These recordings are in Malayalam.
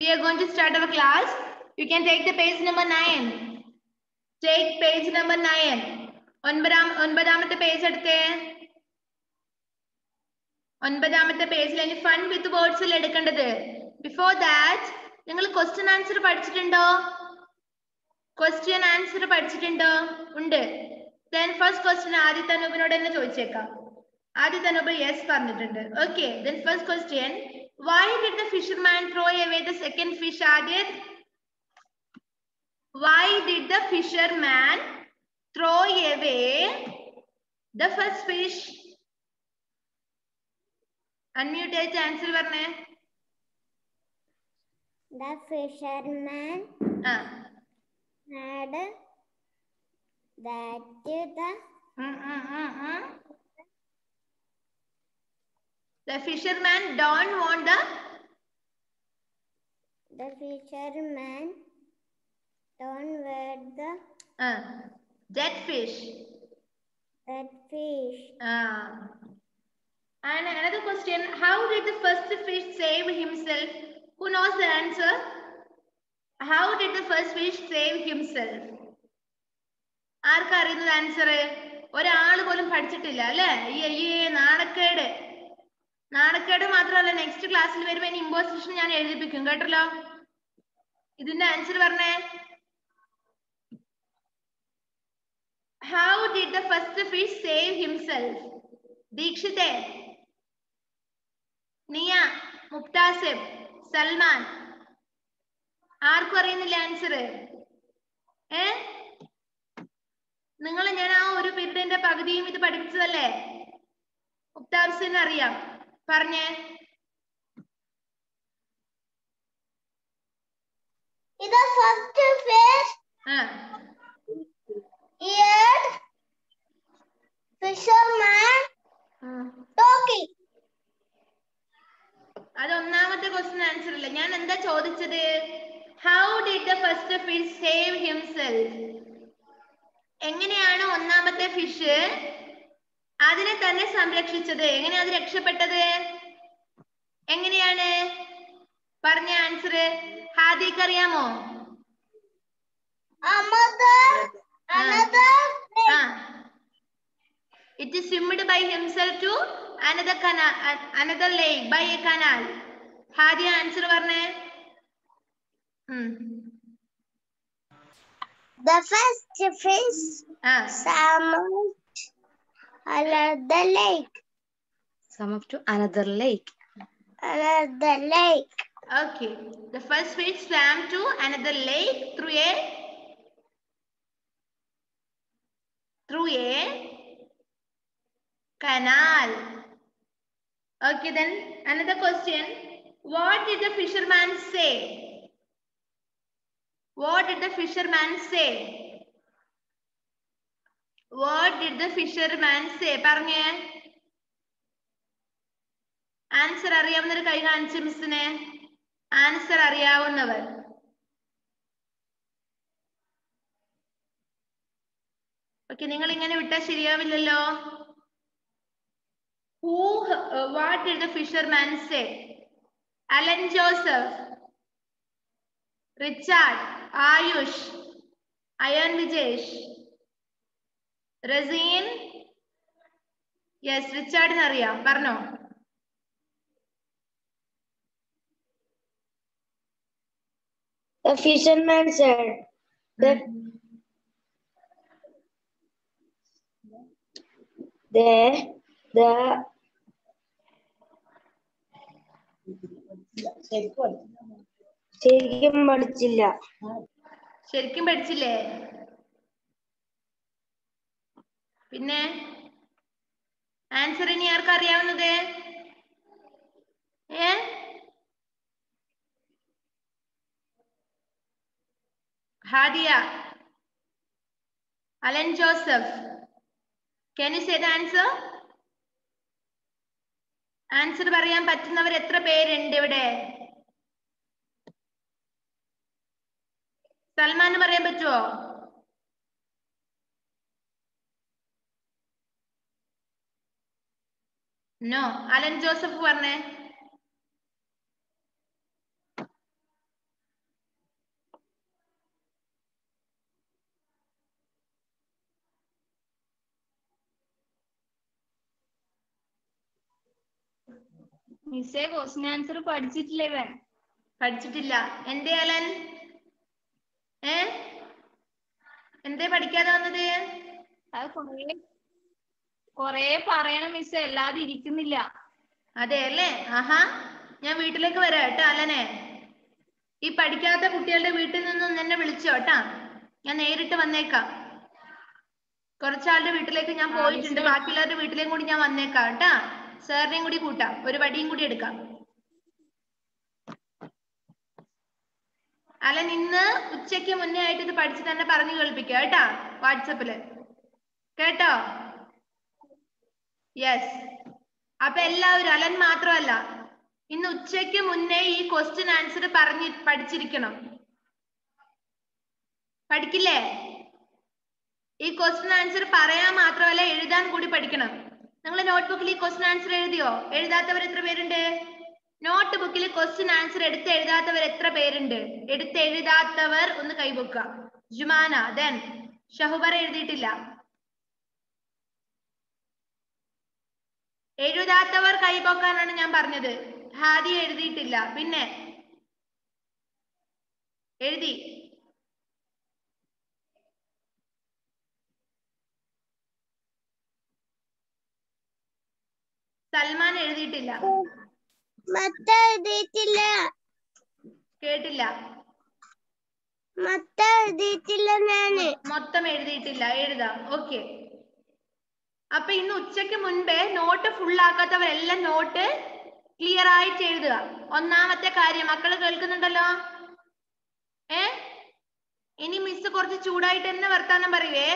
We are going to start our class. You can take the page number nine. Take page number nine. ഒൻപതാം ഒൻപതാമത്തെ പേജ് എടുത്തേ ഒൻപതാമത്തെ പേജിൽ ഇനി ഫൺ വിത്ത് വേർഡ്സിൽ എടുക്കേണ്ടത് ബിഫോർ ദാറ്റ് നിങ്ങൾ ക്വസ്റ്റ്യൻ ആൻസർ പഠിച്ചിട്ടുണ്ടോ ക്വസ്റ്റ്യൻ ആൻസർ പഠിച്ചിട്ടുണ്ടോ ഉണ്ട് ദെൻ ഫസ്റ്റ് ക്വസ്റ്റ്യൻ ആദിത്യ അനൂപിനോട് തന്നെ ചോദിച്ചേക്കാം ആദിത്യ അനൂപ് യെസ് പറഞ്ഞിട്ടുണ്ട് okay then first question why did the fisherman throw away the second fish ആദ്യത് why did the fisherman throw away the first fish unmute ചെയ്ത് ആൻസർ പറഞ്ഞേ The fisherman ആ had that the ഉം, ഉം, ഉം, ഉം. The fisherman don't want the the fisherman don't wet the uh, dead fish. that fish. Ah. And another question: How did the first fish save himself? Who knows the answer? How did the first fish save himself? ആർക്കാ അറിയുന്നത് ആൻസർ ഒരാൾ പോലും പഠിച്ചിട്ടില്ല അല്ലേ ഈ അയ്യേ നാണക്കേട് നാണക്കേട് മാത്രമല്ല നെക്സ്റ്റ് ക്ലാസ്സിൽ വരുമ്പോ ഇനി ഇമ്പോസിഷൻ ഞാൻ എഴുതിപ്പിക്കും കേട്ടല്ലോ ഇതിന്റെ ആൻസർ പറഞ്ഞേ how did the first fish save himself ദീക്ഷിതേ നിയ മുക്താസിബ് സൽമാൻ ആർക്കും അറിയുന്നില്ല ആൻസർ ഏ നിങ്ങൾ ഞാൻ ആ ഒരു പീരീഡിന്റെ പകുതിയും ഇത് പഠിപ്പിച്ചതല്ലേ മുക്താസിന് അറിയാം പറഞ്ഞേ The first fish ആ eared fisherman talking. അത് ഒന്നാമത്തെ ക്വസ്റ്റ്യൻ ആൻസർ അല്ല ഞാൻ എന്താ ചോദിച്ചത് how did the first fish save himself എങ്ങനെയാണ് ഒന്നാമത്തെ ഫിഷ് അതിനെ തന്നെ സംരക്ഷിച്ചത് എങ്ങനെയാ അത് രക്ഷപ്പെട്ടത് എങ്ങനെയാണ് പറഞ്ഞ ആൻസർ ഹാദിക്ക് അറിയാമോ Another, another ആ it swimmed by himself to another canal another lake by a canal Hadi answer പറഞ്ഞേ ഉം. The first fish ആ swam another lake. Some up to another lake. Another lake. Okay. The first fish swam to another lake through a through a canal. Okay, then another question. What did the fisherman say? What did the fisherman say? What did the fisherman say? പറഞ്ഞേ ആൻസർ അറിയാവുന്നവർ കൈ കാണിച്ച് മിസ്സിനെ ആൻസർ അറിയാവുന്നവർ ഓക്കെ നിങ്ങൾ ഇങ്ങനെ വിട്ടാൽ ശരിയാവില്ലല്ലോ who what did the fisherman say Alan Joseph Richard Ayush അയൺ വിജേഷ് റസീൻ യെസ് റിച്ചാർഡിന് അറിയാം പറഞ്ഞോ The fisherman said that they, the ശരിക്കും പഠിച്ചില്ല ശരിക്കും പഠിച്ചില്ലേ പിന്നെ ആൻസർ ഇനി ആർക്കും അറിയാവുന്നത് ഏ Hadiya Alan Joseph can you say the answer answer പറയാൻ പറ്റുന്നവർ എത്ര പേരുണ്ട് ഇവിടെ സൽമാന് പറയാൻ പറ്റുമോ നോ അലൻ ജോസഫ് പറഞ്ഞേ മിസ്സേ ക്വസ്റ്റ്യൻ ആൻസർ പഠിച്ചിട്ടില്ല ഇവൻ പഠിച്ചിട്ടില്ല എന്തേ അലൻ ഏ എന്തേ പഠിക്കാതെ വന്നത് അത് കൊറേ കൊറേ പറയണം മിസ്സേ അല്ലാതെ ഇരിക്കുന്നില്ല അതെ അല്ലേ ആഹാ ഞാൻ വീട്ടിലേക്ക് വരാം കേട്ടോ അലനെ ഈ പഠിക്കാത്ത കുട്ടികളുടെ വീട്ടിൽ നിന്നും എന്നെ വിളിച്ചോ കേട്ടാ ഞാൻ നേരിട്ട് വന്നേക്കാം കുറച്ചാളുടെ വീട്ടിലേക്ക് ഞാൻ ആ, പോയിട്ടുണ്ട് മിസ്സേ. ബാക്കിയുള്ളവരുടെ വീട്ടിലേക്കും കൂടി ഞാൻ വന്നേക്കാം കേട്ടാ സാറിനെയും കൂടി കൂട്ടാം ഒരു വടിയും കൂടി എടുക്കാം അലൻ ഇന്ന് ഉച്ചയ്ക്ക് മുന്നേ ആയിട്ട് ഇത് പഠിച്ച് തന്നെ പറഞ്ഞു കേൾപ്പിക്കുക കേട്ടാ വാട്സപ്പില് കേട്ടോ യെസ് അപ്പൊ എല്ലാവരും അലൻ മാത്രമല്ല ഇന്ന് ഉച്ചയ്ക്ക് മുന്നേ ഈ ക്വസ്റ്റ്യൻ ആൻസർ പറഞ്ഞ് പഠിച്ചിരിക്കണം പഠിക്കില്ലേ ഈ ക്വസ്റ്റ്യൻ ആൻസർ പറയാൻ മാത്രമല്ല എഴുതാൻ കൂടി പഠിക്കണം നിങ്ങൾ നോട്ട്ബുക്കിൽ ഈ ക്വസ്റ്റ്യൻ ആൻസർ എഴുതിയോ എഴുതാത്തവർ എത്ര പേരുണ്ട് നോട്ട് ബുക്കിൽ ക്വസ്റ്റ്യൻ ആൻസർ എടുത്ത് എഴുതാത്തവർ എത്ര പേരുണ്ട് എടുത്ത് എഴുതാത്തവർ ഒന്ന് കൈവക്കുക ജുമാന ദെൻ ഷഹുബറ എഴുതിയിട്ടില്ല എഴുതാത്തവർ കൈപോക്കാനാണ് ഞാൻ പറഞ്ഞത് ഹാദി എഴുതിയിട്ടില്ല പിന്നെ എഴുതി സൽമാൻ എഴുതിയിട്ടില്ല മത്ത എഴുതിയിട്ടില്ല കേട്ടില്ല മത്ത എഴുതിയിട്ടില്ല ഞാന് മൊത്തം എഴുതിയിട്ടില്ല എഴുതാം ഓക്കെ അപ്പൊ ഇന്ന് ഉച്ചയ്ക്ക് മുൻപേ നോട്ട് ഫുൾ ആക്കാത്തവരെല്ലാം നോട്ട് ക്ലിയർ ആയിട്ട് എഴുതുക ഒന്നാമത്തെ കാര്യം മക്കള് കേൾക്കുന്നുണ്ടല്ലോ ഏ ഇനി മിസ് കുറച്ച് ചൂടായിട്ട് തന്നെ വർത്താനം പറയുവേ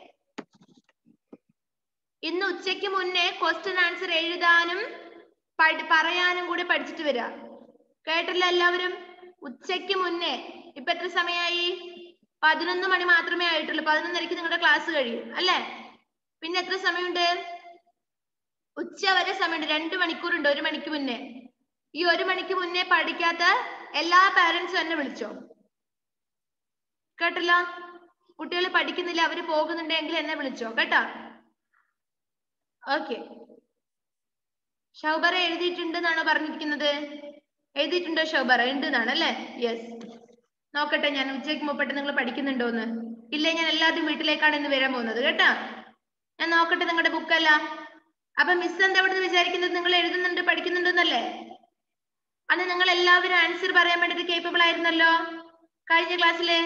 ഇന്ന് ഉച്ചയ്ക്ക് മുന്നേ ക്വസ്റ്റ്യൻ ആൻസർ എഴുതാനും പഠി- പറയാനും കൂടി പഠിച്ചിട്ട് വരിക കേട്ടല്ലോ എല്ലാവരും ഉച്ചയ്ക്ക് മുന്നേ ഇപ്പൊ എത്ര സമയമായി പതിനൊന്ന് മണി മാത്രമേ ആയിട്ടുള്ളൂ പതിനൊന്നരക്ക് നിങ്ങളുടെ ക്ലാസ് കഴിയും അല്ലേ പിന്നെ എത്ര സമയമുണ്ട് ഉച്ച വരെ സമയമുണ്ട് രണ്ട് മണിക്കൂറുണ്ട് ഒരു മണിക്ക് മുന്നേ ഈ ഒരു മണിക്ക് മുന്നേ പഠിക്കാത്ത എല്ലാ പാരന്റ്സും എന്നെ വിളിച്ചോ കേട്ടല്ലോ കുട്ടികൾ പഠിക്കുന്നില്ല അവര് പോകുന്നുണ്ടെങ്കിൽ എന്നെ വിളിച്ചോ കേട്ടോ ഓക്കെ ഷൗബറ എഴുതിയിട്ടുണ്ട് എന്നാണോ പറഞ്ഞിരിക്കുന്നത് എഴുതിയിട്ടുണ്ടോ ഷൗബറ ഉണ്ട് എന്നാണ് അല്ലേ യെസ് നോക്കട്ടെ ഞാൻ ഉച്ചയ്ക്ക് മുമ്പിട്ട് നിങ്ങൾ പഠിക്കുന്നുണ്ടോന്ന് ഇല്ലേ ഞാൻ എല്ലാവരും വീട്ടിലേക്കാണ് ഇന്ന് വരാൻ പോകുന്നത് കേട്ടാ ഞാൻ നോക്കട്ടെ നിങ്ങളുടെ ബുക്കല്ല അപ്പൊ മിസ് എന്താ ഇവിടുന്ന് വിചാരിക്കുന്നത് നിങ്ങൾ എഴുതുന്നുണ്ട് പഠിക്കുന്നുണ്ടെന്നല്ലേ അന്ന് നിങ്ങൾ എല്ലാവരും ആൻസർ പറയാൻ വേണ്ടിട്ട് കേപ്പബിൾ ആയിരുന്നല്ലോ കഴിഞ്ഞ ക്ലാസ്സില്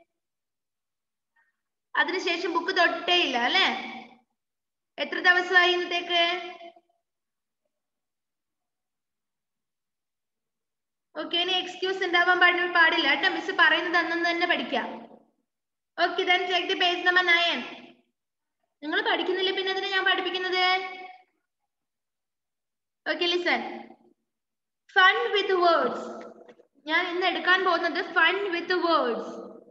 അതിനുശേഷം ബുക്ക് തൊട്ടേ ഇല്ല അല്ലേ എത്ര ദിവസമായി ഇന്നത്തേക്ക് ഓക്കെ ഇനി എക്സ്ക്യൂസ് ഉണ്ടാവാൻ പാടില്ല പാടില്ല കേട്ടോ മിസ് പറയുന്നത് അന്നു തന്നെ പഠിക്കാം okay then check the page number nine നിങ്ങൾ പഠിക്കുന്നില്ല പിന്നെ എന്തിനാ ഞാൻ പഠിപ്പിക്കുന്നത് okay listen fun with words ഞാൻ ഇന്ന് എടുക്കാൻ പോകുന്നത് fun with words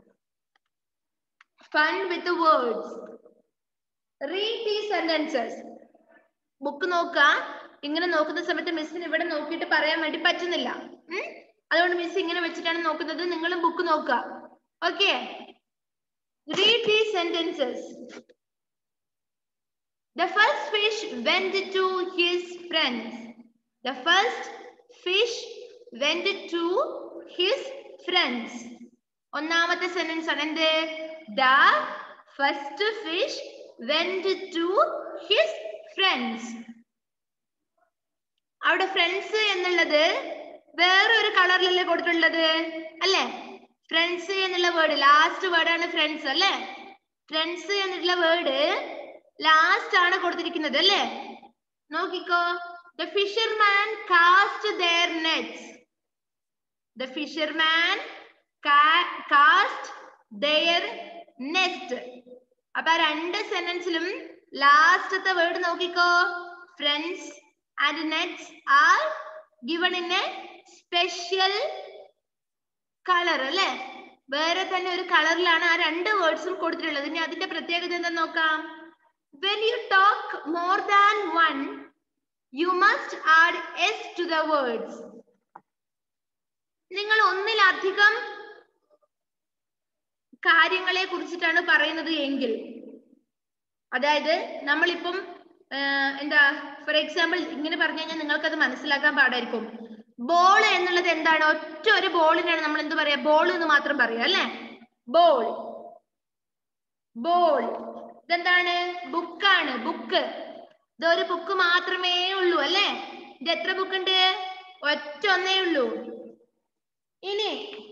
fun with words read the sentences book നോക്കുക ഇങ്ങനെ നോക്കുന്ന സമയത്ത് മിസ്സിന് ഇവിടെ നോക്കിയിട്ട് പറയാൻ വേണ്ടി പറ്റുന്നില്ല ഉം? അതുകൊണ്ട് മിസ് ഇങ്ങനെ വെച്ചിട്ടാണ് നോക്കുന്നത് നിങ്ങളും ബുക്ക് നോക്കുക okay read the sentences The first fish went to his friends. The first fish went to his friends. ഒന്നാമത്തെ സെന്റൻസ് ആണ് എന്ത് the first fish went to his friends അവിടെ ഫ്രണ്ട്സ് എന്നുള്ളത് വേറൊരു കളറിലല്ലേ കൊടുത്തിട്ടുള്ളത് അല്ലേ ഫ്രണ്ട്സ് എന്നുള്ള വേർഡ് ലാസ്റ്റ് വേർഡാണ് ഫ്രണ്ട്സ് അല്ലേ ഫ്രണ്ട്സ് എന്നുള്ള വേർഡ് ലാസ്റ്റ് ആണ് കൊടുത്തിരിക്കുന്നത് അല്ലേ നോക്കിക്കോ the fisherman cast their nets the fisherman cast their nest അപ്പൊ ആ രണ്ട് സെന്റൻസിലും ലാസ്റ്റത്തെ വേർഡ് നോക്കിക്കോ friends and nets are given in a special colour അല്ലെ വേറെ തന്നെ ഒരു കളറിലാണ് ആ രണ്ട് വേർഡ്സും കൊടുത്തിട്ടുള്ളത് ഇനി അതിന്റെ പ്രത്യേകത എന്താ നോക്കാം when you talk more than one you must add s to the words നിങ്ങൾ ഒന്നിലധികം കാര്യങ്ങളെ കുറിച്ചിട്ടാണ് പറയുന്നത് എങ്കിൽ അതായത് നമ്മളിപ്പം എന്താ ഫോർ എക്സാമ്പിൾ ഇങ്ങനെ പറഞ്ഞു കഴിഞ്ഞാൽ നിങ്ങൾക്കത് മനസ്സിലാക്കാൻ പാടായിരിക്കും ബോൾ എന്നുള്ളത് എന്താണ് ഒറ്റ ഒരു ബോളിനാണ് നമ്മൾ എന്ത് പറയാ ബോൾ എന്ന് മാത്രം പറയാ അല്ലെ ബോൾ ബോൾ ഇതെന്താണ് ബുക്കാണ് ബുക്ക് ഇതൊരു ബുക്ക് മാത്രമേ ഉള്ളൂ അല്ലെ ഇത് എത്ര ബുക്ക് ഉണ്ട് ഒറ്റ ഒന്നേ ഉള്ളൂ ഇനി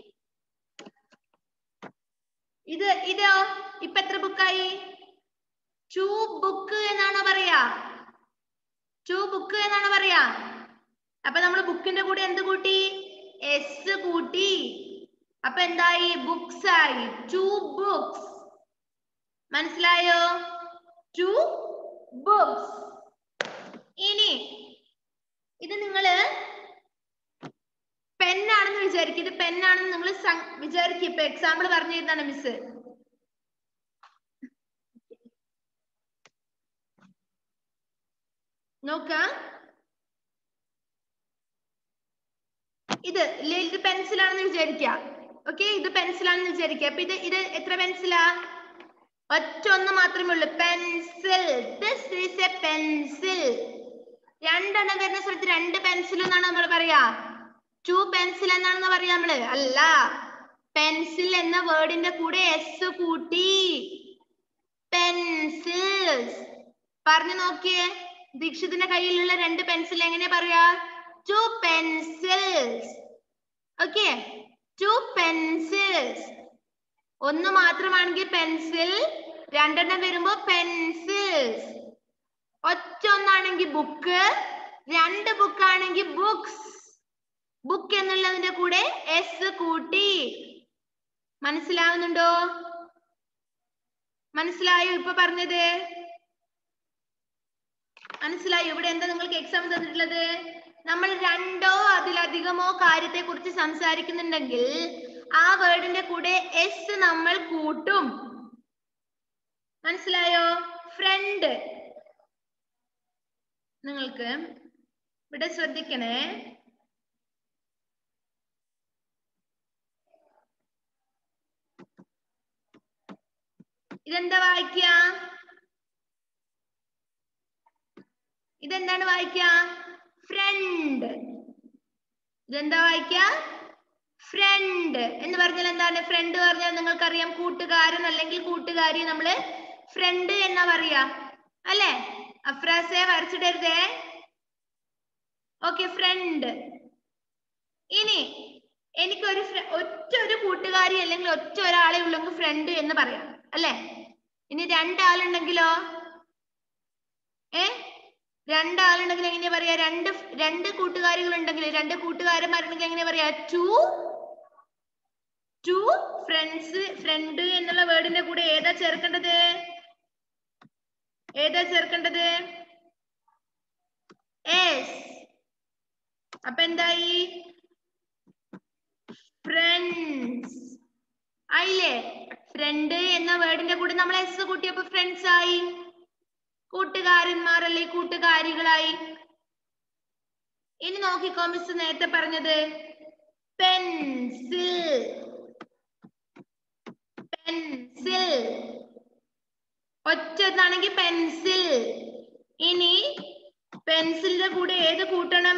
ഇത് ഇതോ ഇപ്പൊ എത്ര ബുക്കായി ടു ബുക്ക് എന്നാണോ പറയാ ടു ബുക്ക് എന്നാണോ പറയാ അപ്പൊ നമ്മൾ ബുക്കിന്റെ കൂടെ എന്ത് കൂട്ടി എസ് കൂട്ടി അപ്പൊ എന്തായി ബുക്സ് ആയി ടു ബുക്സ് മനസ്സിലായോ ടു ബുക്സ് ഇനി ഇത് നിങ്ങള് പെന്നാണെന്ന് വിചാരിക്കും ഇത് പെന്നാണെന്ന് നിങ്ങൾ വിചാരിക്കും ഇപ്പൊ എക്സാമ്പിൾ പറഞ്ഞു തരുന്നതാണ് മിസ് നോക്ക ഇത് ഇല്ലേ, ഇത് പെൻസിലാണെന്ന് വിചാരിക്ക ഓക്കെ ഇത് പെൻസിലാണെന്ന് വിചാരിക്കുക അപ്പൊ ഇത് ഇത് എത്ര പെൻസിലാ ഒറ്റ ഒന്ന് മാത്രമേ ഉള്ളൂ pencil this is a pencil രണ്ടെണ്ണം വരുന്ന സ്ഥലത്ത് രണ്ട് പെൻസിൽ എന്നാണ് നമ്മൾ പറയാ ടു പെൻസിൽ എന്നാണെന്ന് പറയാ നമ്മള് അല്ല പെൻസിൽ എന്ന വേർഡിന്റെ കൂടെ എസ് കൂട്ടി പെൻസിൽസ് പറഞ്ഞു നോക്കിയേ ദീക്ഷിതിന്റെ കയ്യിലുള്ള രണ്ട് പെൻസിൽ എങ്ങനെ പറയാ two pencils okay two pencils ഒന്ന് മാത്രമാണെങ്കിൽ പെൻസിൽ രണ്ടെണ്ണം വരുമ്പോ പെൻസിൽസ് ഒറ്റ ഒന്നാണെങ്കിൽ ബുക്ക് രണ്ട് ബുക്ക് ആണെങ്കിൽ ബുക്സ് ബുക്ക് എന്നുള്ളതിന്റെ കൂടെ എസ് കൂട്ടി മനസ്സിലാവുന്നുണ്ടോ മനസ്സിലായോ ഇപ്പൊ പറഞ്ഞത് മനസ്സിലായോ ഇവിടെ എന്താ നിങ്ങൾക്ക് എക്സാം തന്നിട്ടുള്ളത് നമ്മൾ രണ്ടോ അതിലധികമോ കാര്യത്തെ കുറിച്ച് സംസാരിക്കുന്നുണ്ടെങ്കിൽ ആ വേർഡിന്റെ കൂടെ എസ് നമ്മൾ കൂട്ടും മനസ്സിലായോ ഫ്രണ്ട് നിങ്ങൾക്ക് ഇവിടെ ശ്രദ്ധിക്കണേ ഇതെന്താ വായിക്ക ഇതെന്താണ് വായിക്ക ഫ്രണ്ട് ഇതെന്താ വായിക്ക ഫ്രണ്ട് എന്ന് പറഞ്ഞാൽ എന്താണ് ഫ്രണ്ട് പറഞ്ഞാൽ നിങ്ങൾക്കറിയാം കൂട്ടുകാരൻ അല്ലെങ്കിൽ കൂട്ടുകാരി നമ്മള് ഫ്രണ്ട് എന്നാ പറയാ അല്ലേ അഫ്രാസെ വരച്ചിടരുതേ ഓക്കെ ഫ്രണ്ട് ഇനി എനിക്കൊരു ഫ്ര- ഒറ്റ ഒരു കൂട്ടുകാരി അല്ലെങ്കിൽ ഒറ്റ ഒരാളെ ഉള്ളെങ്കിൽ ഫ്രണ്ട് എന്ന് പറയാം അല്ലേ ഇനി രണ്ടാളുണ്ടെങ്കിലോ ഏ രണ്ടാളുണ്ടെങ്കിൽ എങ്ങനെയാ പറയാ രണ്ട് ഫ്- രണ്ട് കൂട്ടുകാരികൾ ഉണ്ടെങ്കിൽ രണ്ട് കൂട്ടുകാരന്മാരുണ്ടെങ്കിൽ എങ്ങനെയാ പറയാ ടു ടു ഫ്രണ്ട്സ് ഫ്രണ്ട് എന്നുള്ള വേർഡിന്റെ കൂടെ ഏതാ ചേർക്കേണ്ടത് ഏതാ ചേർക്കേണ്ടത് എസ് അപ്പൊ എന്തായി ഫ്രണ്ട്സ് ആയില്ലേ ഫ്രണ്ട് എന്ന വേർഡിന്റെ കൂടെ നമ്മൾ എസ് കൂട്ടിയപ്പോ ഫ്രണ്ട്സ് ആയി കൂട്ടുകാരന്മാർ അല്ലെ കൂട്ടുകാരികളായി ഇനി നോക്കിക്കോ മിസ് നേരത്തെ പറഞ്ഞത് പെൻസിൽ പെൻസിൽ ഒറ്റതാണെങ്കിൽ പെൻസിൽ ഇനി പെൻസിലിന്റെ കൂടെ ഏത് കൂട്ടണം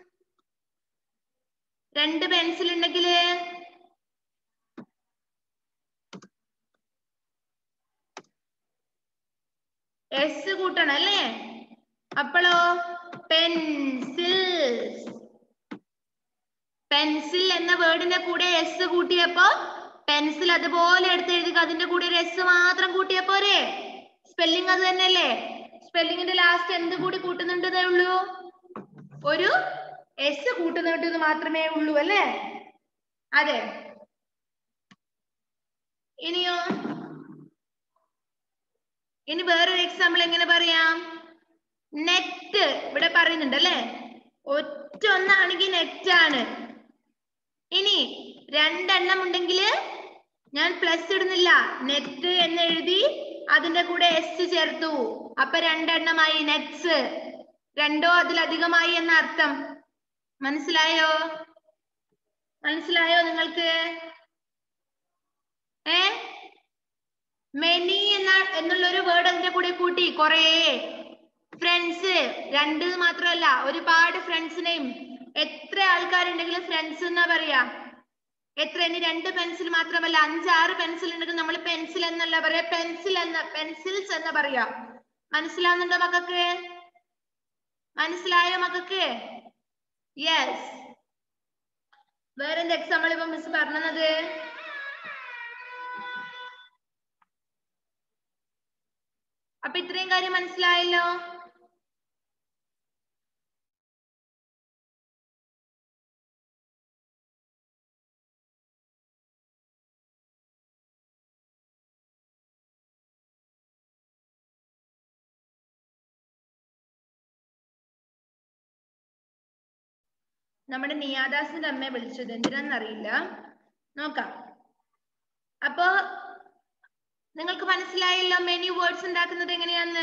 രണ്ട് പെൻസിൽ ഉണ്ടെങ്കില് എസ് കൂട്ടണം അല്ലേ അപ്പോഴോ പെൻസിൽസ് പെൻസിൽ എന്ന വേർഡിന്റെ കൂടെ എസ് കൂട്ടിയപ്പോ പെൻസിൽ അതുപോലെ എടുത്ത് എഴുതുക അതിന്റെ കൂടെ ഒരു എസ് മാത്രം കൂട്ടിയ പോരെ സ്പെല്ലിംഗ് അത് തന്നെയല്ലേ സ്പെല്ലിങ്ങിന്റെ ലാസ്റ്റ് എന്ത് കൂടി കൂട്ടുന്നുണ്ടതേ ഉള്ളൂ ഒരു എസ് കൂട്ടുന്നുണ്ടെന്ന് മാത്രമേ ഉള്ളൂ അല്ലേ അതെ ഇനിയോ ഇനി വേറൊരു എക്സാമ്പിൾ എങ്ങനെ പറയാം നെറ്റ് ഇവിടെ പറയുന്നുണ്ട് അല്ലേ ഒറ്റ ഒന്നാണെങ്കിൽ നെറ്റ് ആണ് ഇനി രണ്ടെണ്ണം ഉണ്ടെങ്കിൽ ഞാൻ പ്ലസ് ഇടുന്നില്ല നെറ്റ് എന്ന് എഴുതി അതിന്റെ കൂടെ എസ് ചേർത്തു അപ്പൊ രണ്ടെണ്ണമായി നെറ്റ്സ് രണ്ടോ അതിലധികമായി എന്ന അർത്ഥം മനസ്സിലായോ മനസ്സിലായോ നിങ്ങൾക്ക് ഏ മെനി എന്ന എന്നുള്ള ഒരു വേർഡ് അതിന്റെ കൂടെ കൂട്ടി കൊറേ ഫ്രണ്ട്സ് രണ്ട് മാത്രമല്ല ഒരുപാട് ഫ്രണ്ട്സിനെയും എത്ര ആൾക്കാരുണ്ടെങ്കിലും ഫ്രണ്ട്സ് എന്നാ പറയാ എത്ര ഇനി രണ്ട് പെൻസിൽ മാത്രമല്ല അഞ്ചാറ് പെൻസിൽ ഉണ്ടെങ്കിൽ നമ്മൾ പെൻസിൽ എന്നല്ല പറയാ പെൻസിൽ എന്ന പെൻസിൽസ് എന്ന് പറയാ മനസ്സിലാവുന്നുണ്ടോ മക്കൾക്ക് മനസ്സിലായോ മക്കൾക്ക് യെസ് വേറെന്ത് എക്സാമ്പിൾ ഇപ്പൊ മിസ് പറഞ്ഞത് അപ്പൊ ഇത്രയും കാര്യം മനസ്സിലായല്ലോ നമ്മുടെ നിയാദാസിന്റെ അമ്മയെ വിളിച്ചത് എന്തിനാന്നറിയില്ല നോക്കാം അപ്പൊ നിങ്ങൾക്ക് മനസ്സിലായല്ലോ മെനി വേർഡ്സ് ഉണ്ടാക്കുന്നത് എങ്ങനെയാന്ന്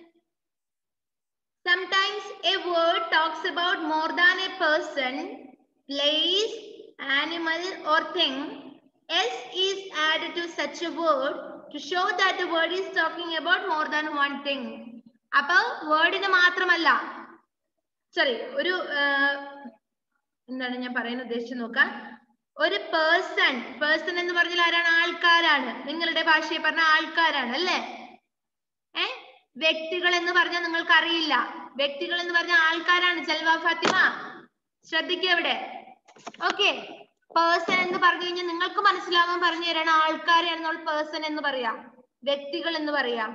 sometimes a word talks about more than a person place animal or thing S is added to such a word to show that the word is talking about more than one thing അപ്പൊ വേർഡിന് മാത്രമല്ല സോറി ഒരു എന്താണ് ഞാൻ പറയാൻ ഉദ്ദേശിച്ച് നോക്കാം ഒരു പേഴ്സൺ പേഴ്സൺ എന്ന് പറഞ്ഞാൽ ആരാണ് ആൾക്കാരാണ് നിങ്ങളുടെ ഭാഷയിൽ പറഞ്ഞ ആൾക്കാരാണ് അല്ലേ ഏ വ്യക്തികൾ എന്ന് പറഞ്ഞാൽ നിങ്ങൾക്ക് അറിയില്ല വ്യക്തികൾ എന്ന് പറഞ്ഞ ആൾക്കാരാണ് ജൽവ ഫാത്തിമ ശ്രദ്ധിക്കുക ഇവിടെ ഓക്കെ പേഴ്സൺ എന്ന് പറഞ്ഞു കഴിഞ്ഞാൽ നിങ്ങൾക്ക് മനസ്സിലാവാൻ പറഞ്ഞു തരാണ് ആൾക്കാരെയാണ് നമ്മൾ പേഴ്സൺ എന്ന് പറയാം വ്യക്തികൾ എന്ന് പറയാം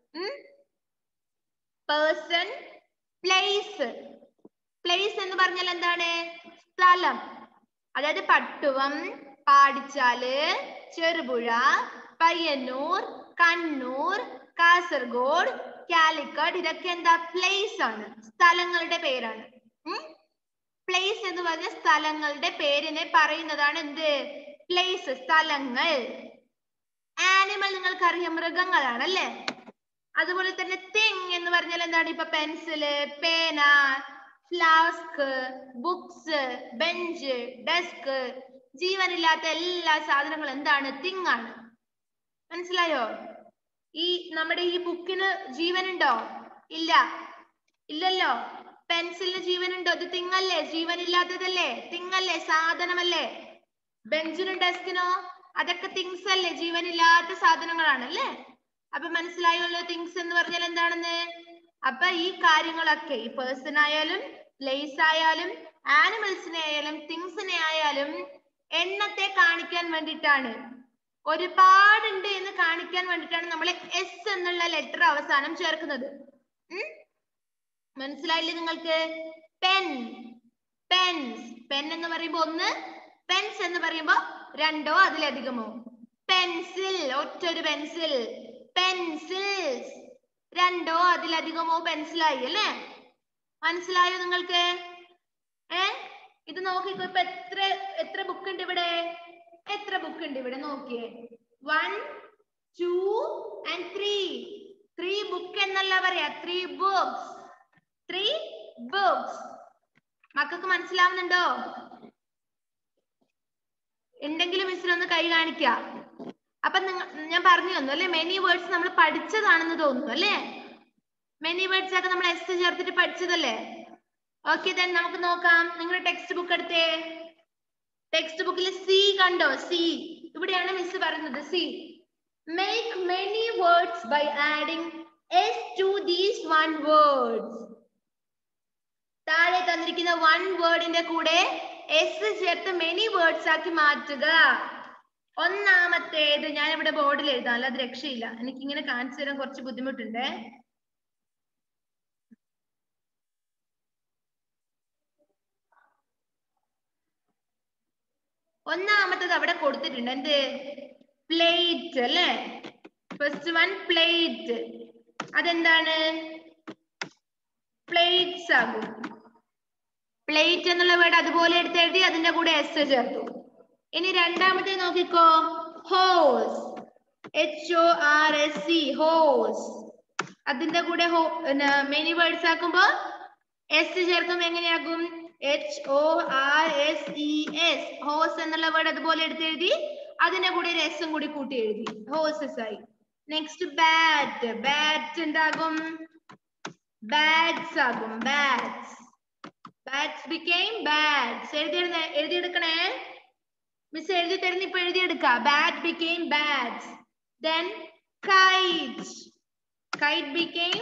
പേഴ്സൺ പ്ലേസ് പ്ലേസ് എന്ന് പറഞ്ഞാൽ എന്താണ് സ്ഥലം അതായത് പട്ടുവം പാടിച്ചാല് ചെറുപുഴ പയ്യന്നൂർ കണ്ണൂർ കാസർഗോഡ് കാലിക്കറ്റ് ഇതൊക്കെ എന്താ പ്ലേസ് ആണ് സ്ഥലങ്ങളുടെ പേരാണ് പ്ലേസ് എന്ന് പറഞ്ഞ സ്ഥലങ്ങളുടെ പേരിനെ പറയുന്നതാണ് എന്ത് പ്ലേസ് സ്ഥലങ്ങൾ ആനിമൽ നിങ്ങൾക്കറിയാം മൃഗങ്ങളാണ് അല്ലേ അതുപോലെ തന്നെ തിങ് എന്ന് പറഞ്ഞാൽ എന്താണ് ഇപ്പൊ പെൻസില് പേന ഫ്ലാസ്ക് ബുക്സ് ബെഞ്ച് ഡെസ്ക് ജീവനില്ലാത്ത എല്ലാ സാധനങ്ങളും എന്താണ് തിങ് ആണ് മനസ്സിലായോ ഈ നമ്മുടെ ഈ ബുക്കിന് ജീവനുണ്ടോ ഇല്ല ഇല്ലല്ലോ പെൻസിലിന് ജീവനുണ്ടോ ഇത് തിങ്ങല്ലേ ജീവനില്ലാത്തതല്ലേ തിങ്ങല്ലേ സാധനമല്ലേ ബെഞ്ചിനും ഡെസ്കിനോ അതൊക്കെ തിങ്സ് അല്ലേ ജീവനില്ലാത്ത സാധനങ്ങളാണ് അല്ലേ അപ്പൊ മനസ്സിലായല്ലോ തിങ്സ് എന്ന് പറഞ്ഞാൽ എന്താണെന്ന് അപ്പൊ ഈ കാര്യങ്ങളൊക്കെ ഈ പേഴ്സൺ ആയാലും പ്ലേസ് ആയാലും ആനിമൽസിനെ ആയാലും തിങ്സിനെ ആയാലും എണ്ണത്തെ കാണിക്കാൻ വേണ്ടിയിട്ടാണ് ഒരുപാടുണ്ട് എന്ന് കാണിക്കാൻ വേണ്ടിയിട്ടാണ് നമ്മൾ എസ് എന്നുള്ള ലെറ്റർ അവസാനം ചേർക്കുന്നത് ഉം? മനസ്സിലായില്ലേ നിങ്ങൾക്ക് പെൻ പെൻസ് പെൻ എന്ന് പറയുമ്പോ ഒന്ന് പെൻസ് എന്ന് പറയുമ്പോ രണ്ടോ അതിലധികമോ പെൻസിൽ ഒറ്റൊരു പെൻസിൽ പെൻസിൽസ് രണ്ടോ അതിലധികമോ പെൻസിലായി അല്ലേ മനസ്സിലായോ നിങ്ങൾക്ക് ഏ ഇത് നോക്കിക്കോ ഇപ്പൊ എത്ര എത്ര ബുക്ക് ഉണ്ട് ഇവിടെ എത്ര ബുക്ക് ഉണ്ട് ഇവിടെ നോക്കിയേ one two and three three book എന്നല്ല പറയാ ത്രീ ബുക്സ് ത്രീ ബുക്സ് മക്കൾക്ക് മനസ്സിലാവുന്നുണ്ടോ ഉണ്ടെങ്കിലും മിസ്സിനൊന്ന് കൈ കാണിക്ക അപ്പൊ നിങ്ങ ഞാൻ പറഞ്ഞു തന്നു അല്ലെ മെനി വേർഡ്സ് നമ്മൾ പഠിച്ചതാണെന്ന് തോന്നുന്നു അല്ലേ മെനി വേർഡ്സ് ഒക്കെ നമ്മൾ എസ് ചേർത്തിട്ട് പഠിച്ചതല്ലേ ഓക്കെ ദെൻ നമുക്ക് നോക്കാം നിങ്ങളുടെ ടെക്സ്റ്റ് ബുക്ക് എടുത്തേ ടെക്സ്റ്റ് ബുക്കിൽ സി കണ്ടോ സി ഇവിടെയാണ് മിസ് പറയുന്നത് C make many words by adding S to these one words താഴെ തന്നിരിക്കുന്ന വൺ വേർഡിന്റെ കൂടെ എസ് ചേർത്ത് മെനി വേർഡ്സ് ആക്കി മാറ്റുക ഒന്നാമത്തേത് ഞാൻ ഇവിടെ ബോർഡിൽ എഴുതാം അല്ലാതെ രക്ഷയില്ല എനിക്ക് ഇങ്ങനെ കാണിച്ചു തരാൻ കുറച്ച് ബുദ്ധിമുട്ടുണ്ട് ഒന്നാമത്തത് അവിടെ കൊടുത്തിട്ടുണ്ട് എന്ത് പ്ലേറ്റ് അല്ലേ ഫസ്റ്റ് വൺ പ്ലേറ്റ് അതെന്താണ് പ്ലേറ്റ്സ് ആകും പ്ലേറ്റ് എന്നുള്ള വേർഡ് അതുപോലെ എടുത്ത് എഴുതി അതിന്റെ കൂടെ എസ് ചേർത്തു ഇനി രണ്ടാമത്തെ നോക്കിക്കോ horse H O R S C horse അതിന്റെ കൂടെ മെനി വേർഡ്സ് ആക്കുമ്പോ എസ് ചേർക്കുമ്പോ എങ്ങനെയാകും H O R S E S horse എന്നുള്ള വേർഡ് അതുപോലെ എടുത്ത് എഴുതി അതിന്റെ കൂടെ ഒരു എസും കൂടി കൂട്ടി എഴുതി ഹോസസ് ആയി നെക്സ്റ്റ് ബാറ്റ് ബാറ്റ് എന്താകും ബാറ്റ്സ് ആകും ബാറ്റ്സ് ബാറ്റ്സ് ബിക്കെയിം ബാറ്റ്സ് എഴുതി എഴുതിയെടുക്കണേ മിസ് എഴുതി തരുന്ന ഇപ്പൊ എഴുതിയെടുക്ക bat became bats then kite kite became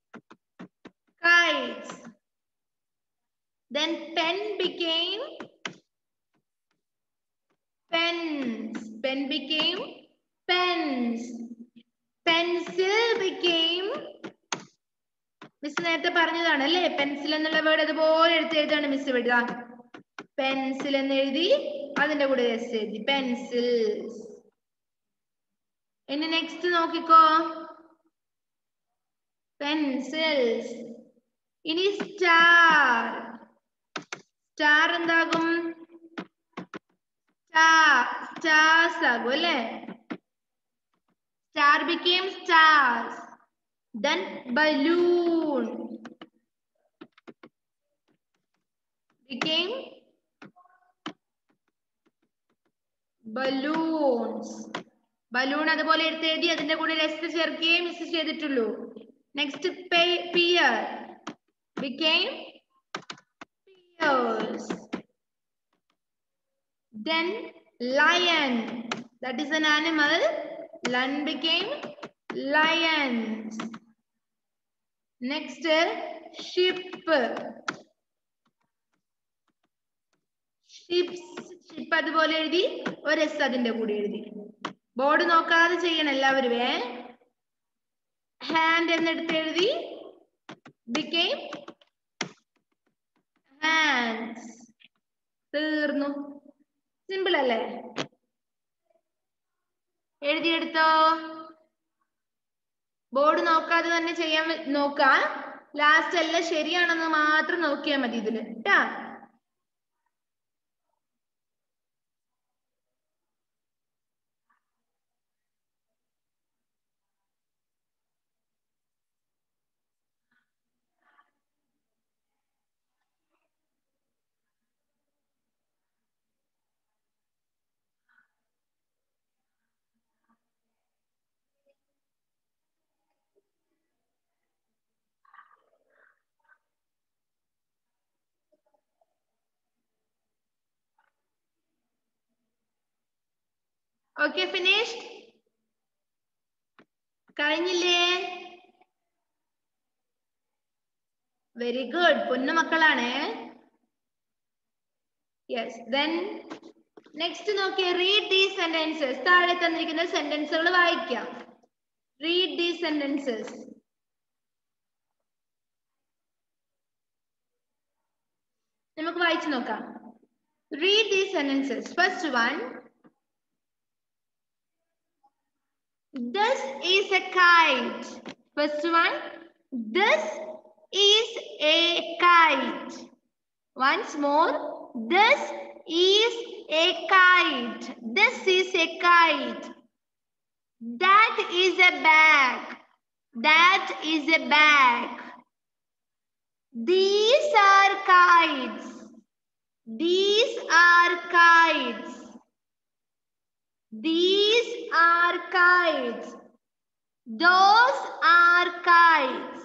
kites. Then pen became pens. Pen became pens. Pencil became miss നേരത്തെ പറഞ്ഞതാണ് അല്ലേ പെൻസിൽ എന്നുള്ള വേർഡ് അതുപോലെ എടുത്ത് എഴുതാണ് മിസ് ഇവിടെ പെൻസിൽ എന്ന് എഴുതി അതിന്റെ കൂടെ എസ് എഴുതി പെൻസിൽസ് ഇനി നെക്സ്റ്റ് നോക്കിക്കോ പെൻസിൽസ് ഇനി സ്റ്റാർ സ്റ്റാർ എന്താകും സ്റ്റാർസ് ആകും അല്ലേ star became stars then balloon became balloons balloon അതുപോലെ എടുത്ത് എഴുതി അതിന്റെ കൂടെ ലെസ് ചേർക്കുകയും മിസ് ചെയ്തിട്ടുള്ളൂ next pear became pears. Then lion, that is an animal. Lion became lions. Next, ship. Ships, ship അതുപോലെ എഴുതി ഒരു എസ് അതിന്റെ കൂടെ എഴുതി ബോർഡ് നോക്കാതെ ചെയ്യണം എല്ലാവരും ഹാൻഡ് എന്നെടുത്ത് എഴുതി became hands തീർന്നു സിമ്പിൾ അല്ലേ എഴുതിയെടുത്തോ ബോർഡ് നോക്കാതെ തന്നെ ചെയ്യാൻ വെ- നോക്കാം ലാസ്റ്റ് എല്ലാം ശരിയാണെന്ന് മാത്രം നോക്കിയാൽ മതി ഇതില് ട്ടാ ഓക്കെ ഫിനിഷ്ഡ് കഴിഞ്ഞില്ലേ വെരി ഗുഡ് പൊന്നു മക്കളാണ് യെസ് ദെൻ നെക്സ്റ്റ് നോക്കിയേ റീഡ് ദീ സെന്റൻസസ് താഴെ തന്നിരിക്കുന്ന സെന്റൻസുകൾ വായിക്കാം റീഡ് ദീ സെന്റൻസസ് നമുക്ക് വായിച്ചു നോക്കാം read the sentences first one This is a kite. First one. This is a kite. Once more. This is a kite. This is a kite. That is a bag. That is a bag. These are kites. These are kites. These are kites. Those are kites.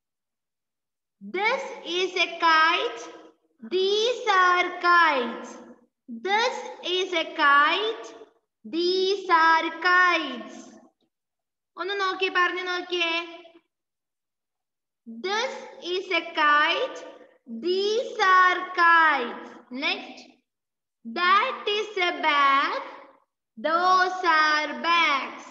This is a kite. These are kites. This is a kite. These are kites. ഒന്ന് നോക്കിയേ പറഞ്ഞു നോക്കിയേ This is a kite. These are kites. Next. That is a bag. Those are bags.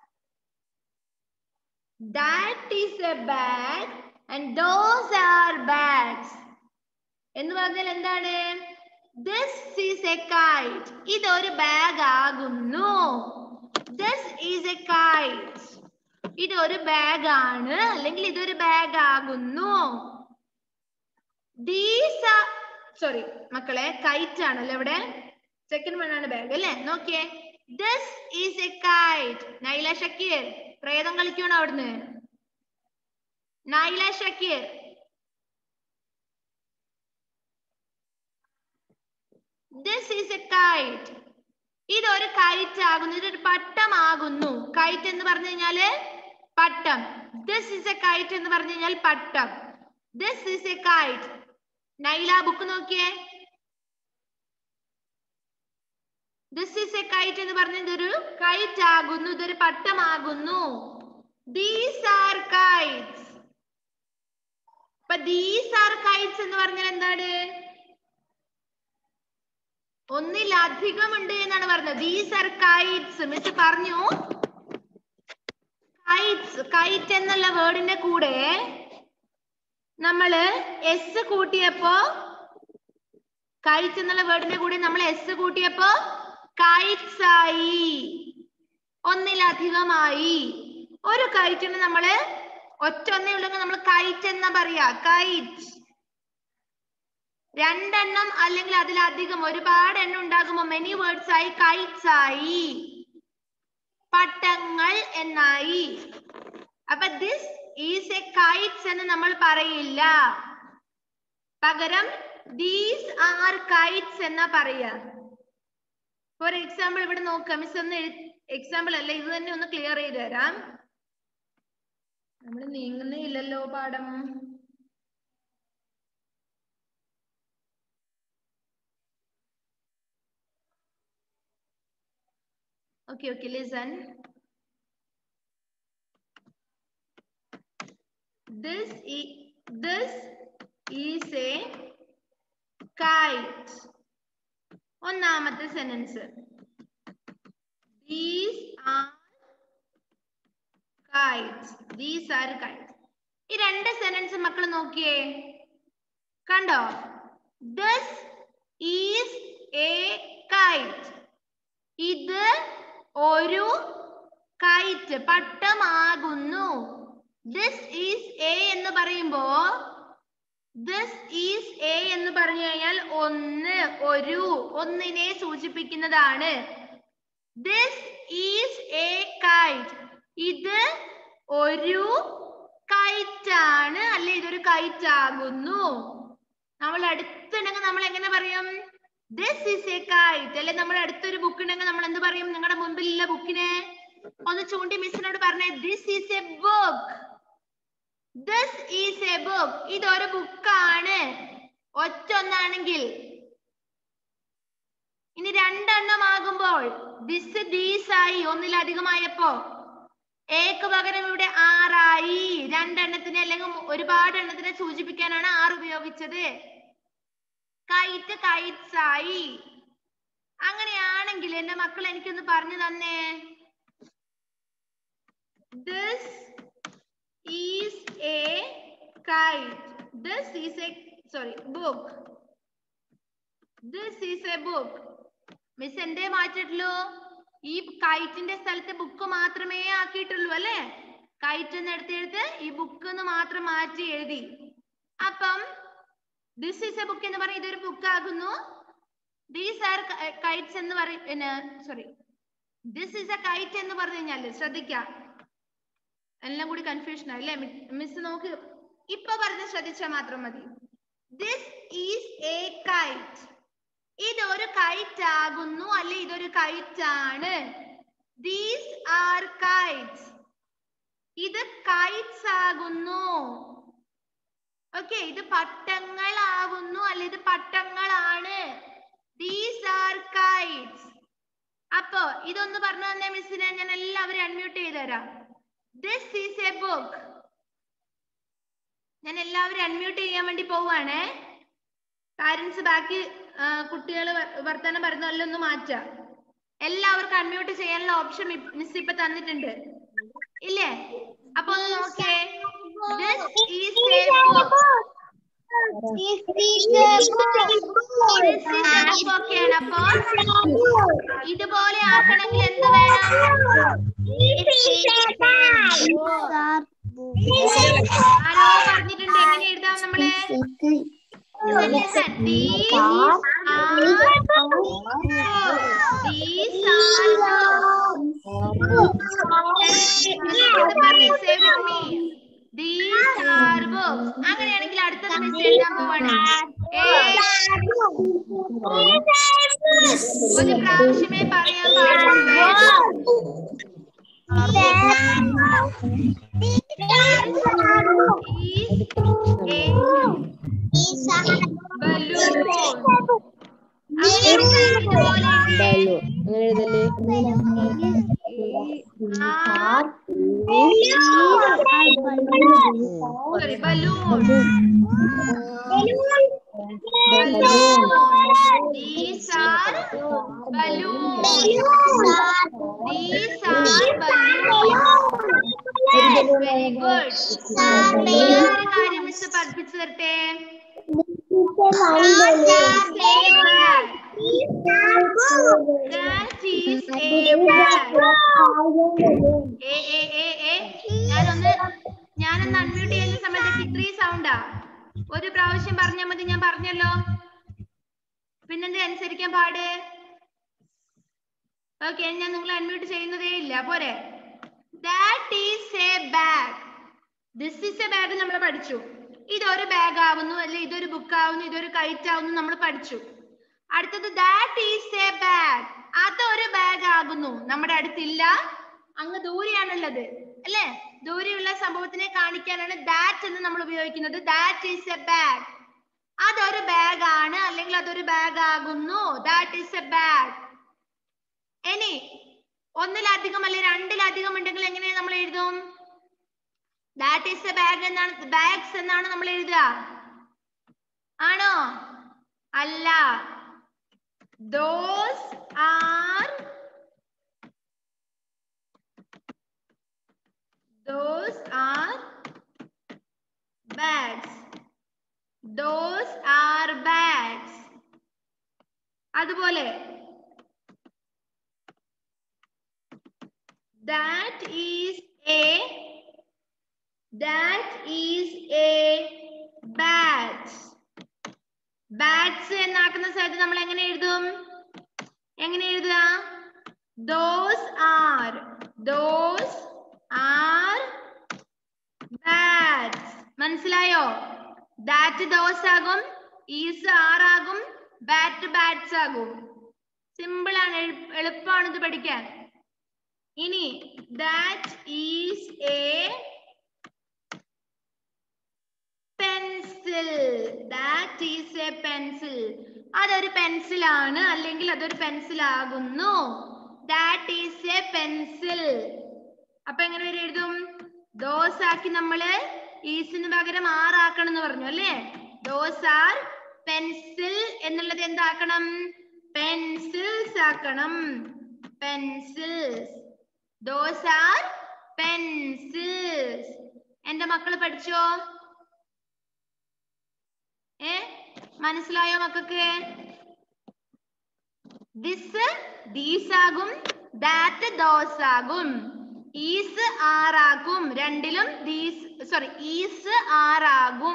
That is a bag and those are bags. എന്ന് പറഞ്ഞാൽ എന്താണ് ദിസ് ഈസ് എ കൈറ്റ് ഇതൊരു ബാഗ് ആകുന്നു ദിസ് ഈസ് എ കൈറ്റ് ഇതൊരു ബാഗ് ആണ് അല്ലെങ്കിൽ ഇതൊരു ബാഗ് ആകുന്നു ദീസ് സോറി മക്കളെ കൈറ്റ് ആണല്ലോ ഇവിടെ സെക്കൻഡ് വൺ ആണ് ബാഗ് അല്ലേ നോക്കിയേ this is a kite Naila Shakir പ്രേതം കളിക്കണോ അവിടുന്ന് Naila Shakir this is a kite ഇതൊരു കൈറ്റ് ആകുന്നു ഇതൊരു പട്ടമാകുന്നു കൈറ്റ് എന്ന് പറഞ്ഞു കഴിഞ്ഞാല് പട്ടം ദിസ് ഈസ് എ കൈറ്റ് എന്ന് പറഞ്ഞു കഴിഞ്ഞാൽ പട്ടം this is a kite Naila book നോക്കിയേ ദിസ് ഈസ് എ കൈറ്റ് എന്ന് പറഞ്ഞ ഇതൊരു കൈറ്റ് ആകുന്നു ഇതൊരു പട്ടമാകുന്നു ദീസ് ആർ കൈറ്റ്സ് അപ്പൊ ദീസ് ആർ കൈറ്റ്സ് എന്ന് പറഞ്ഞാൽ എന്താണ് ഒന്നിലധികം ഉണ്ട് എന്നാണ് പറഞ്ഞത് ദീസ് ആർ കൈറ്റ്സ് മിസ് പറഞ്ഞു കൈറ്റ്സ് കൈറ്റ് എന്നുള്ള വേർഡിന്റെ കൂടെ നമ്മള് എസ് കൂട്ടിയപ്പോ കൈറ്റ് എന്നുള്ള വേർഡിന്റെ കൂടെ നമ്മൾ എസ് കൂട്ടിയപ്പോ കൈറ്റ്സ് ആയി ഒന്നിലധികമായി ഒരു കൈറ്റിന് നമ്മള് ഒറ്റ ഒന്നേ ഉള്ളെങ്കിൽ നമ്മൾ കൈറ്റ് എന്നാ പറയാ കൈറ്റ് രണ്ടെണ്ണം അല്ലെങ്കിൽ അതിലധികം ഒരുപാട് എണ്ണം ഉണ്ടാകുമ്പോ മെനി വേർഡ്സ് ആയി കൈറ്റ്സ് ആയി പട്ടങ്ങൾ എന്നായി അപ്പൊ ദിസ് ഈസ് എ കൈറ്റ്സ് എന്ന് നമ്മൾ പറയില്ല പകരം ദീസ് ആർ കൈറ്റ്സ് എന്നാ പറയാ ഫോർ എക്സാമ്പിൾ ഇവിടെ നോക്കാം മിസ് ഒന്ന് എക്സാമ്പിൾ അല്ല ഇത് തന്നെ ഒന്ന് ക്ലിയർ ചെയ്ത് തരാം നമ്മൾ നീങ്ങുന്നേ ഇല്ലല്ലോ പാഠം Okay, okay, listen. This is this is a kite. ഒന്നാമത്തെ sentence these are kites these are kites ഈ രണ്ട് സെന്റൻസ് മക്കൾ നോക്കിയേ കണ്ടോ ദിസ് ഈസ് എ കൈറ്റ് ഇത് ഒരു കൈറ്റ് പട്ടമാകുന്നു ദിസ് ഈസ് എ എന്ന് പറയുമ്പോ ദിസ് ഈസ് എ എന്ന് പറഞ്ഞു കഴിഞ്ഞാൽ ഒന്ന് ഒരു ഒന്നിനെ സൂചിപ്പിക്കുന്നതാണ് ദിസ് ഈസ് എ കൈറ്റ് ഇത് ഒരു കൈറ്റ് ആണ് അല്ലെ ഇതൊരു കൈറ്റ് ആകുന്നു നമ്മൾ അടുത്തുണ്ടെങ്കിൽ നമ്മൾ എങ്ങനെ പറയും ദിസ് ഈസ് എ കൈറ്റ് അല്ലെ നമ്മൾ അടുത്തൊരു ബുക്ക് ഉണ്ടെങ്കിൽ നമ്മൾ എന്ത് പറയും നിങ്ങളുടെ മുമ്പിലുള്ള ബുക്കിനെ ഒന്ന് ചൂണ്ടി മിസ്സിനോട് പറഞ്ഞേ this is a book this is a book ഇതൊരു ബുക്കാണ് ഒറ്റ ഒന്നാണെങ്കിൽ ഇനി രണ്ടെണ്ണം ആകുമ്പോൾ ദിസ് ദീസ് ആയി ഒന്നിലധികമായപ്പോ ഏക്ക് പകരം ഇവിടെ ആറായി രണ്ടെണ്ണത്തിനെ അല്ലെങ്കിൽ ഒരുപാട് എണ്ണത്തിനെ സൂചിപ്പിക്കാനാണ് ആറ് ഉപയോഗിച്ചത് കൈറ്റ് കൈറ്റ്സ് ആയി അങ്ങനെയാണെങ്കിൽ എന്റെ മക്കൾ എനിക്കൊന്ന് പറഞ്ഞു തന്നേ this is a kite this is a sorry book this is a book miss എന്തേ മാറ്റിട്ടുള്ളൂ ഈ കൈറ്റിന്റെ സ്ഥലത്ത് ബുക്ക് മാത്രമേ ആക്കിയിട്ടുള്ളൂ അല്ലെ കൈറ്റ് എന്ന് എടുത്തെടുത്ത് ഈ ബുക്ക് എന്ന് മാത്രം മാറ്റി എഴുതി അപ്പം ദിസ് ഈസ് എ ബുക്ക് എന്ന് പറയും ഇതൊരു ബുക്ക് ആകുന്നു ദീസ് ആർ കൈറ്റ്സ് എന്ന് പറയും sorry this is a kite എന്ന് പറഞ്ഞു കഴിഞ്ഞാല് ശ്രദ്ധിക്കാം എല്ലാം കൂടി കൺഫ്യൂഷൻ ആയി അല്ലേ മിസ് നോക്ക് ഇപ്പൊ പറഞ്ഞ് ശ്രദ്ധിച്ചാൽ മാത്രം മതി ദിസ് ഈസ് എ കൈറ്റ് ഇതൊരു കൈറ്റ് ആകുന്നു അല്ലെ ഇതൊരു കൈറ്റ് ആണ് ദീസ് ആർ കൈറ്റ്സ് ഇത് കൈറ്റ്സ് ആകുന്നു ഓക്കെ ഇത് പട്ടങ്ങളാകുന്നു അല്ലെ ഇത് പട്ടങ്ങളാണ് ദീസ് ആർ കൈറ്റ്സ് അപ്പോ ഇതൊന്ന് പറഞ്ഞു തന്നെ മിസ്സിനെ ഞാൻ എല്ലാവരും അൺമ്യൂട്ട് ചെയ്ത് തരാം ദിസ് ഈസ് എ ബുക്ക് ഞാൻ എല്ലാവരും അൺമ്യൂട്ട് ചെയ്യാൻ വേണ്ടി പോവാണേ പാരന്റ്സ് ബാക്കി കുട്ടികൾ വർത്തമാനം പറയുന്നതെല്ലാം ഒന്ന് മാറ്റാം എല്ലാവർക്കും അൺമ്യൂട്ട് ചെയ്യാനുള്ള ഓപ്ഷൻ മിസ് ഇപ്പൊ തന്നിട്ടുണ്ട് ഇല്ലേ അപ്പൊ ഒന്ന് നോക്കിയേ ദിസ് ഈസ് എ ബുക്ക് ഒക്കെയാണ് അപ്പൊ ഇതുപോലെ ആക്കണമെങ്കിൽ എന്ത് വേണം ആരോ പറഞ്ഞിട്ടുണ്ട് എങ്ങനെ എഴുതാം നമ്മള് Listen, these are these are say with me these are books അങ്ങനെയാണെങ്കിൽ അടുത്തത് മിസ് എഴുതാൻ പോവാണ് ഒരു പ്രാവശ്യമേ പറയാൻ പാടുള്ളൂ is a ഇതുപോലെ എഴുതിയേ. ബലൂൺ അങ്ങനെ എഴുതല്ലേ are sorry, balloon. These are balloons. These are balloons. Yes, very good. ഇനി ഒരു കാര്യം മിസ് പഠിപ്പിച്ചു തരട്ടെ That is a bag. ഏ, ഏ, ഏ, ഏ. ഞാനൊന്ന് ഞാനൊന്ന് അൺമ്യൂട്ട് ചെയ്യുന്ന സമയത്ത് ഇത്രയും സൗണ്ടാ ഒരു പ്രാവശ്യം പറഞ്ഞാൽ മതി ഞാൻ പറഞ്ഞല്ലോ പിന്നെന്ത് അനുസരിക്കാൻ പാട് ഓക്കെ ഞാൻ നിങ്ങൾ അൺമ്യൂട്ട് ചെയ്യുന്നതേ ഇല്ല പോരെ that is a bag this is a bag നമ്മൾ പഠിച്ചു ഇതൊരു ബാഗ് ആവുന്നു അല്ലെ ഇതൊരു ബുക്ക് ആവുന്നു ഇതൊരു കൈറ്റ് ആവുന്നു നമ്മൾ പഠിച്ചു അടുത്തത് ദാറ്റ് ഈസ് എ ബാഗ് അതൊരു ബാഗ് ആകുന്നു നമ്മുടെ അടുത്തില്ല അങ്ങ് ദൂരെയാണുള്ളത് അല്ലേ ദൂരെയുള്ള സംഭവത്തിനെ കാണിക്കാനാണ് ദാറ്റ് എന്ന് നമ്മൾ ഉപയോഗിക്കുന്നത് ദാറ്റ് ഈസ് എ ബാഗ് അതൊരു ബാഗ് ആണ് അല്ലെങ്കിൽ അതൊരു ബാഗ് ആകുന്നു ദാറ്റ് ഈസ് എ ബാഗ് ഇനി ഒന്നിലധികം അല്ലെ രണ്ടിലധികം ഉണ്ടെങ്കിൽ എങ്ങനെയാണ് നമ്മൾ എഴുതും ദാറ്റ് ഈസ് എ ബാഗ് എന്നാണ് ബാഗ്സ് എന്നാണ് നമ്മൾ എഴുതുക ആണോ അല്ല those are those are bags those are bags അതുപോലെ that is a that is a bat bats എന്നാക്കുന്ന സ്ഥലത്ത് നമ്മൾ എങ്ങനെ എഴുതും എങ്ങനെ എഴുതുക those are those are bats മനസ്സിലായോ ദാറ്റ് ദോസ് ആകും ഈസ് ആർ ആകും ബാറ്റ് ബാറ്റ്സ് ആകും സിമ്പിൾ ആണ് എളു- എളുപ്പമാണ് ഇത് പഠിക്കാൻ ഇനി that is a pencil that is a pencil അതൊരു പെൻസിൽ ആണ് അല്ലെങ്കിൽ അതൊരു പെൻസിൽ ആകുന്നു ദാറ്റ് ഈസ് എ പെൻസിൽ അപ്പൊ എങ്ങനെ വരെ എഴുതും ദോസ് ആക്കി നമ്മള് ഈസിന് പകരം ആറാക്കണം എന്ന് പറഞ്ഞു അല്ലേ ദോസ് ആർ പെൻസിൽ എന്നുള്ളത് എന്താക്കണം പെൻസിൽസ് ആക്കണം പെൻസിൽസ് ദോസ് ആർ പെൻസിൽസ് എന്റെ മക്കള് പഠിച്ചോ ഏ മനസ്സിലായോ മക്കൾക്ക് ദിസ് ദീസ് ആകും ദാറ്റ് ദോസ് ആകും ഈസ് ആറാകും രണ്ടിലും ദീസ് സോറി ഈസ് ആറാകും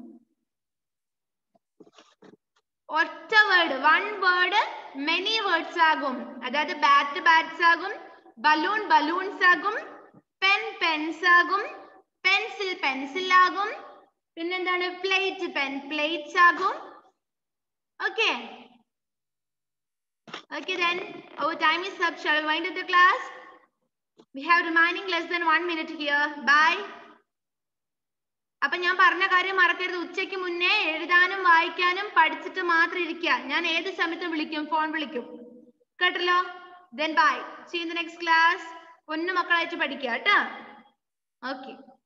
ഒറ്റ word one word many words ആകും അതായത് ബാറ്റ് ബാറ്റ്സ് ആകും ബലൂൺ ബലൂൺസ് ആകും പെൻ പെൻസ് ആകും പെൻസിൽ പെൻസിൽ ആകും പിന്നെന്താണ് പ്ലേറ്റ് പെൻ പ്ലേറ്റ്സ് ആകും okay Okay then, our time is up. Shall we wind up the class? We have remaining less than one minute here. Bye. അപ്പൊ ഞാൻ പറഞ്ഞ കാര്യം മറക്കരുത് ഉച്ചയ്ക്ക് മുന്നേ എഴുതാനും വായിക്കാനും പഠിച്ചിട്ട് മാത്രം ഇരിക്കുക ഞാൻ ഏത് സമയത്തും വിളിക്കും ഫോൺ വിളിക്കും കേട്ടല്ലോ then bye see in the next class പൊന്നു മക്കളായിട്ട് പഠിക്കുക കേട്ടോ ഓക്കെ